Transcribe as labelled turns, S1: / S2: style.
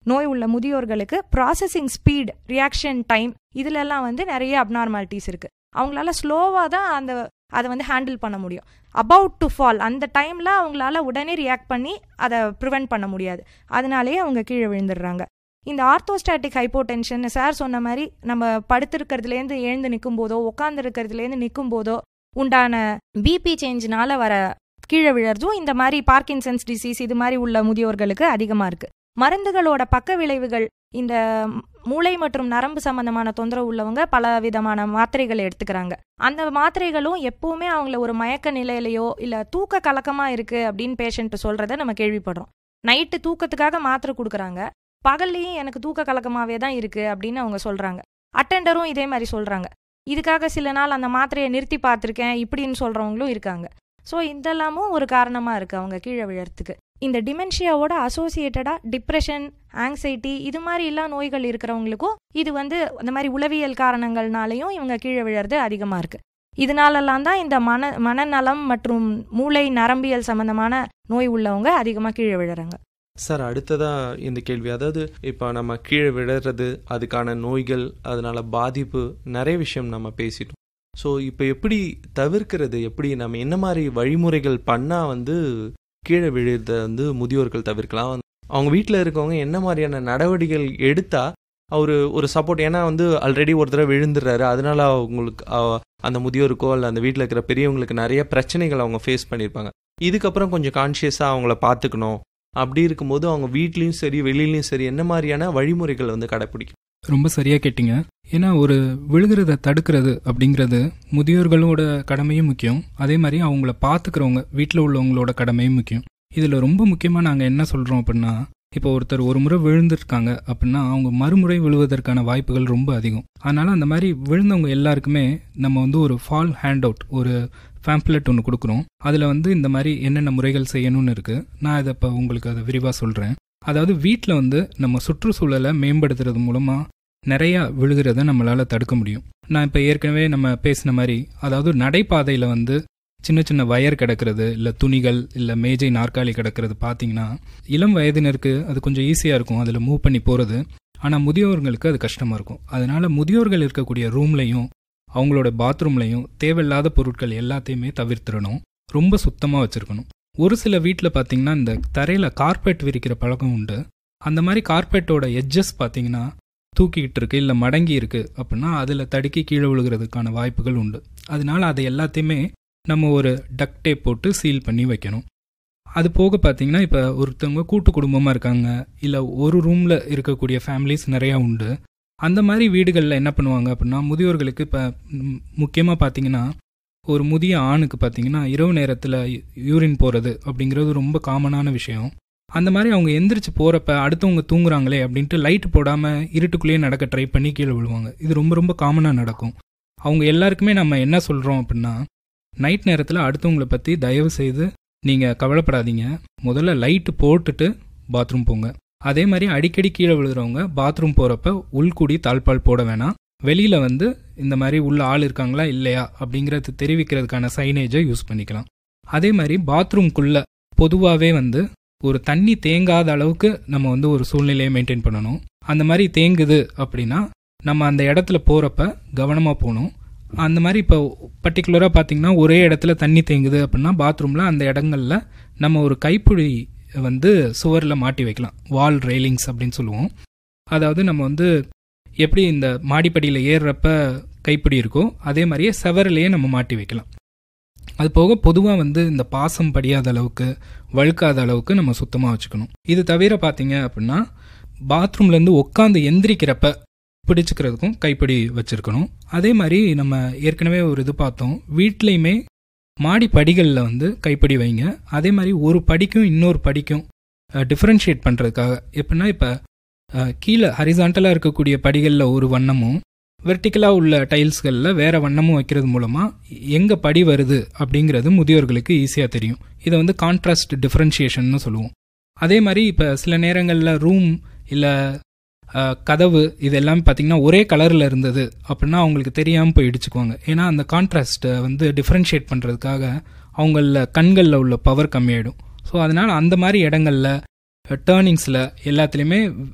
S1: நோய் உள்ள முதியோர்களுக்கு ப்ராசஸிங் ஸ்பீட் ரியாக்ஷன் டைம் இதுலெல்லாம் வந்து நிறைய அப்நார்மாலிட்டிஸ் இருக்கு அவங்களால ஸ்லோவாக தான் அந்த அதை வந்து ஹேண்டில் பண்ண முடியும் அபவுட் டு ஃபால் அந்த டைமில் அவங்களால உடனே ரியாக்ட் பண்ணி அதை ப்ரிவெண்ட் பண்ண முடியாது அதனாலேயே அவங்க கீழே விழுந்துடுறாங்க இந்த ஆர்த்தோஸ்டாட்டிக் ஹைப்போடென்ஷன் சார் சொன்ன மாதிரி நம்ம படுத்திருக்கிறதுலேருந்து எழுந்து நிற்கும் போதோ உட்காந்துருக்கிறதுலேருந்து நிற்கும் போதோ உண்டான பிபி சேஞ்ச்னால வர கீழே விழறதும் இந்த மாதிரி பார்க்கின்சன்ஸ் டிசீஸ் இது மாதிரி உள்ள முதியோர்களுக்கு அதிகமாக இருக்கு மருந்துகளோட பக்க விளைவுகள் இந்த மூளை மற்றும் நரம்பு சம்பந்தமான தொந்தரவு உள்ளவங்க பல விதமான மாத்திரைகள் எடுத்துக்கிறாங்க அந்த மாத்திரைகளும் எப்பவுமே அவங்கள ஒரு மயக்க நிலையிலையோ இல்ல தூக்க கலக்கமா இருக்கு அப்படின்னு பேஷண்ட் சொல்றத நம்ம கேள்விப்படுறோம் நைட்டு தூக்கத்துக்காக மாத்திரை கொடுக்குறாங்க பகல்லையும் எனக்கு தூக்க கலக்கமாவே தான் இருக்கு அப்படின்னு அவங்க சொல்றாங்க அட்டெண்டரும் இதே மாதிரி சொல்றாங்க இதுக்காக சில நாள் அந்த மாத்திரையை நிறுத்தி பார்த்துருக்கேன் இப்படின்னு சொல்றவங்களும் இருக்காங்க ஸோ இதெல்லாமும் ஒரு காரணமா இருக்கு அவங்க கீழே விழறதுக்கு இந்த டிமென்ஷியாவோட அசோசியேட்டடாக டிப்ரெஷன் ஆங்ஸைட்டி இது மாதிரி எல்லா நோய்கள் இருக்கிறவங்களுக்கும் இது வந்து அந்த மாதிரி உளவியல் காரணங்கள்னாலையும் இவங்க கீழே விழறது அதிகமாக இருக்கு இதனாலலாம் தான் இந்த மன மனநலம் மற்றும் மூளை நரம்பியல் சம்பந்தமான நோய் உள்ளவங்க அதிகமாக கீழே விழுறாங்க
S2: சார் அடுத்ததா இந்த கேள்வி அதாவது இப்போ நம்ம கீழே விழுறது அதுக்கான நோய்கள் அதனால பாதிப்பு நிறைய விஷயம் நம்ம பேசிட்டோம் ஸோ இப்போ எப்படி தவிர்க்கிறது எப்படி நம்ம என்ன மாதிரி வழிமுறைகள் பண்ணால் வந்து கீழே விழுறத வந்து முதியோர்கள் தவிர்க்கலாம் அவங்க வீட்டில் இருக்கவங்க என்ன மாதிரியான நடவடிக்கைகள் எடுத்தா அவர் ஒரு சப்போர்ட் ஏன்னா வந்து ஆல்ரெடி ஒரு தடவை விழுந்துடுறாரு அதனால அவங்களுக்கு அந்த முதியோருக்கோ இல்லை அந்த வீட்டில் இருக்கிற பெரியவங்களுக்கு நிறைய பிரச்சனைகள் அவங்க ஃபேஸ் பண்ணியிருப்பாங்க இதுக்கப்புறம் கொஞ்சம் கான்ஷியஸாக அவங்கள பார்த்துக்கணும் அப்படி இருக்கும்போது அவங்க வீட்லேயும் சரி வெளியிலையும் சரி என்ன மாதிரியான வழிமுறைகள் வந்து கடைப்பிடிக்கும்
S3: ரொம்ப சரியாக கேட்டிங்க ஏன்னா ஒரு விழுகிறத தடுக்கிறது அப்படிங்கிறது முதியோர்களோட கடமையும் முக்கியம் அதே மாதிரி அவங்கள பார்த்துக்கிறவங்க வீட்டில் உள்ளவங்களோட கடமையும் முக்கியம் இதில் ரொம்ப முக்கியமாக நாங்கள் என்ன சொல்கிறோம் அப்படின்னா இப்போ ஒருத்தர் ஒரு முறை விழுந்திருக்காங்க அப்படின்னா அவங்க மறுமுறை விழுவதற்கான வாய்ப்புகள் ரொம்ப அதிகம் அதனால் அந்த மாதிரி விழுந்தவங்க எல்லாருக்குமே நம்ம வந்து ஒரு ஃபால் ஹேண்ட் அவுட் ஒரு ஃபேம்ப்ளெட் ஒன்று கொடுக்குறோம் அதில் வந்து இந்த மாதிரி என்னென்ன முறைகள் செய்யணும்னு இருக்குது நான் இதை இப்போ உங்களுக்கு அதை விரிவாக சொல்கிறேன் அதாவது வீட்டில் வந்து நம்ம சுற்றுச்சூழலை மேம்படுத்துறது மூலமாக நிறையா விழுகிறத நம்மளால் தடுக்க முடியும் நான் இப்போ ஏற்கனவே நம்ம பேசின மாதிரி அதாவது நடைபாதையில் வந்து சின்ன சின்ன வயர் கிடக்கிறது இல்லை துணிகள் இல்லை மேஜை நாற்காலி கிடக்கிறது பார்த்தீங்கன்னா இளம் வயதினருக்கு அது கொஞ்சம் ஈஸியாக இருக்கும் அதில் மூவ் பண்ணி போகிறது ஆனால் முதியோர்களுக்கு அது கஷ்டமாக இருக்கும் அதனால் முதியோர்கள் இருக்கக்கூடிய ரூம்லையும் அவங்களோட பாத்ரூம்லையும் தேவையில்லாத பொருட்கள் எல்லாத்தையுமே தவிர்த்திடணும் ரொம்ப சுத்தமாக வச்சுருக்கணும் ஒரு சில வீட்டில் பார்த்தீங்கன்னா இந்த தரையில் கார்பெட் விரிக்கிற பழக்கம் உண்டு அந்த மாதிரி கார்பெட்டோட எட்ஜஸ் பார்த்தீங்கன்னா தூக்கிக்கிட்டு இருக்கு இல்லை மடங்கி இருக்கு அப்படின்னா அதில் தடுக்கி கீழே விழுகிறதுக்கான வாய்ப்புகள் உண்டு அதனால அதை எல்லாத்தையுமே நம்ம ஒரு டக் டேப் போட்டு சீல் பண்ணி வைக்கணும் அது போக பார்த்தீங்கன்னா இப்போ ஒருத்தவங்க கூட்டு குடும்பமாக இருக்காங்க இல்லை ஒரு ரூமில் இருக்கக்கூடிய ஃபேமிலிஸ் நிறையா உண்டு அந்த மாதிரி வீடுகளில் என்ன பண்ணுவாங்க அப்படின்னா முதியோர்களுக்கு இப்போ முக்கியமாக பார்த்தீங்கன்னா ஒரு முதிய ஆணுக்கு பார்த்தீங்கன்னா இரவு நேரத்தில் யூரின் போகிறது அப்படிங்கிறது ரொம்ப காமனான விஷயம் அந்த மாதிரி அவங்க எந்திரிச்சு போகிறப்ப அடுத்தவங்க தூங்குறாங்களே அப்படின்ட்டு லைட் போடாமல் இருட்டுக்குள்ளேயே நடக்க ட்ரை பண்ணி கீழே விழுவாங்க இது ரொம்ப ரொம்ப காமனாக நடக்கும் அவங்க எல்லாருக்குமே நம்ம என்ன சொல்கிறோம் அப்படின்னா நைட் நேரத்தில் அடுத்தவங்களை பற்றி தயவு செய்து நீங்கள் கவலைப்படாதீங்க முதல்ல லைட்டு போட்டுட்டு பாத்ரூம் போங்க அதே மாதிரி அடிக்கடி கீழே விழுகிறவங்க பாத்ரூம் போகிறப்ப உள்கூடி தாழ்பால் போட வேணாம் வெளியில் வந்து இந்த மாதிரி உள்ள ஆள் இருக்காங்களா இல்லையா அப்படிங்கிறது தெரிவிக்கிறதுக்கான சைனேஜை யூஸ் பண்ணிக்கலாம் அதே மாதிரி பாத்ரூம்குள்ளே பொதுவாகவே வந்து ஒரு தண்ணி தேங்காத அளவுக்கு நம்ம வந்து ஒரு சூழ்நிலையை மெயின்டைன் பண்ணணும் அந்த மாதிரி தேங்குது அப்படின்னா நம்ம அந்த இடத்துல போகிறப்ப கவனமாக போகணும் அந்த மாதிரி இப்போ பர்டிகுலராக பார்த்தீங்கன்னா ஒரே இடத்துல தண்ணி தேங்குது அப்படின்னா பாத்ரூமில் அந்த இடங்கள்ல நம்ம ஒரு கைப்பிடி வந்து சுவரில் மாட்டி வைக்கலாம் வால் ரெயிலிங்ஸ் அப்படின்னு சொல்லுவோம் அதாவது நம்ம வந்து எப்படி இந்த மாடிப்படியில் ஏறுறப்ப கைப்பிடி இருக்கோ அதே மாதிரியே செவரிலேயே நம்ம மாட்டி வைக்கலாம் அது போக பொதுவாக வந்து இந்த பாசம் படியாத அளவுக்கு வழுக்காத அளவுக்கு நம்ம சுத்தமாக வச்சுக்கணும் இது தவிர பார்த்தீங்க அப்படின்னா பாத்ரூம்லேருந்து உட்காந்து எந்திரிக்கிறப்ப பிடிச்சிக்கிறதுக்கும் கைப்பிடி வச்சுருக்கணும் அதே மாதிரி நம்ம ஏற்கனவே ஒரு இது பார்த்தோம் வீட்லேயுமே மாடி படிகளில் வந்து கைப்பிடி வைங்க அதே மாதிரி ஒரு படிக்கும் இன்னொரு படிக்கும் டிஃப்ரென்ஷியேட் பண்ணுறதுக்காக எப்படின்னா இப்போ கீழே ஹரிசாண்டலாக இருக்கக்கூடிய படிகளில் ஒரு வண்ணமும் வெர்டிக்கலாக உள்ள டைல்ஸ்களில் வேற வண்ணமும் வைக்கிறது மூலமாக எங்கே படி வருது அப்படிங்கிறது முதியோர்களுக்கு ஈஸியாக தெரியும் இதை வந்து கான்ட்ராஸ்ட் டிஃப்ரென்ஷியேஷன் சொல்லுவோம் அதே மாதிரி இப்போ சில நேரங்களில் ரூம் இல்லை கதவு இது எல்லாமே பார்த்தீங்கன்னா ஒரே கலரில் இருந்தது அப்படின்னா அவங்களுக்கு தெரியாமல் போய் இடிச்சுக்குவாங்க ஏன்னா அந்த கான்ட்ராஸ்ட்டை வந்து டிஃப்ரென்ஷியேட் பண்ணுறதுக்காக அவங்கள கண்களில் உள்ள பவர் கம்மியாயிடும் ஸோ அதனால் அந்த மாதிரி இடங்களில் டேர்னிங்ஸில் எல்லாத்துலேயுமே